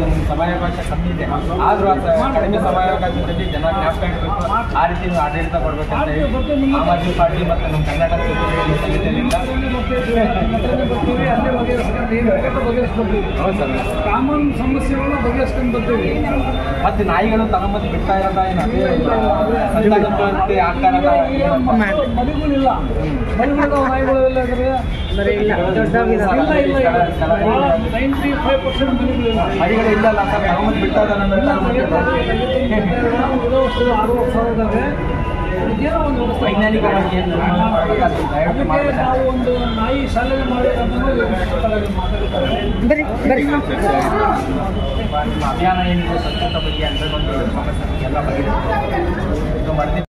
ಇದು ನಿಮ್ಗೆ ಸಮಯಾವಕಾಶ ಕಮ್ಮಿ ಇದೆ ಆದರೂ ಆ ಸ- ಕಡಿಮೆ ಸಮಯಾವಕಾಶದಲ್ಲಿ ಜನ ಜ್ಞಾಪಕ ಇಡಬೇಕು ಆ ರೀತಿ ನೀವು ಆಡಳಿತ ಕೊಡ್ಬೇಕಂತ ಹೇಳಿ ಆಮ್ ಆದ್ಮಿ ಪಾರ್ಟಿ ಮತ್ತು ನಮ್ಮ ಕನ್ನಡ ಸುದ್ದಿ ಸಮಿತಿಯಿಂದ ಬರ್ತೀವಿ ಅಲ್ಲೇ ಬಗೆಹರಿಸ್ಕೊಂಡು ಏನು ಬೇಕಾದ್ರೂ ಬಗೆಹರಿಸ್ಕೊತೀವಿ ಹೌದು ಸರ್ ಕಾಮನ್ ಸಮಸ್ಯೆಗಳನ್ನ ಬಗೆಹರಿಸ್ಕೊಂಡು ಬರ್ತೀವಿ ಮತ್ತೆ ನಾಯಿಗಳು ತಗೊಂಬಂದು ಬಿಡ್ತಾ ಇರೋದ ಏನು ಅದೇ ಸಂತಾನೋತ್ಪತ್ತಿ ಆಗ್ತಾ ಇರೋದ ಮರಿಗಳಿಲ್ಲ ಮರಿಗಳು ನಾಯಿಗಳು ಎಲ್ಲ ಇದ್ರೆ ಇಲ್ಲ ಇಲ್ಲ ಇಲ್ಲ ನೈಂಟಿ ಫೈವ್ ಪರ್ಸೆಂಟ್ ಮರಿಗಳಿಲ್ಲ ಮರಿಗಳು ಇಲ್ಲಲ್ಲ ಸರ್ ತಗೊಂಬಂದು ಬಿಡ್ತಾ ಇದ್ದಾನೆ ಇರೋವಷ್ಟು ಅರವತ್ತು ಸಾವಿರ ಇದ್ದಾವೆ ಏನೋ ಒಂದು ವ್ಯವಸ್ಥೆ ವೈಜ್ಞಾನಿಕವಾಗಿ ಏನು ಮಾಡ್ಬೇಕು ಅದು ದಯವಿಟ್ಟು ಅದಕ್ಕೆ ಮಾಡ್ಬೇಕು. ನಾವು ಒಂದು ನಾಯಿ ಶಾಲೆ ಮಾಡಿ ಅದನ್ನು ಮಾತಾಡ್ತಾರೆ ನಿಮ್ಮ ಅಭಿಯಾನ ಏನಿದೆ ಸ್ವಚ್ಛತೆ ಬಗ್ಗೆ ಅಂತ ಒಂದು ಸಮಸ್ಯೆ ಎಲ್ಲ ಬಗ್ಗೆ ಇದು ಮಾಡ್ತೀವಿ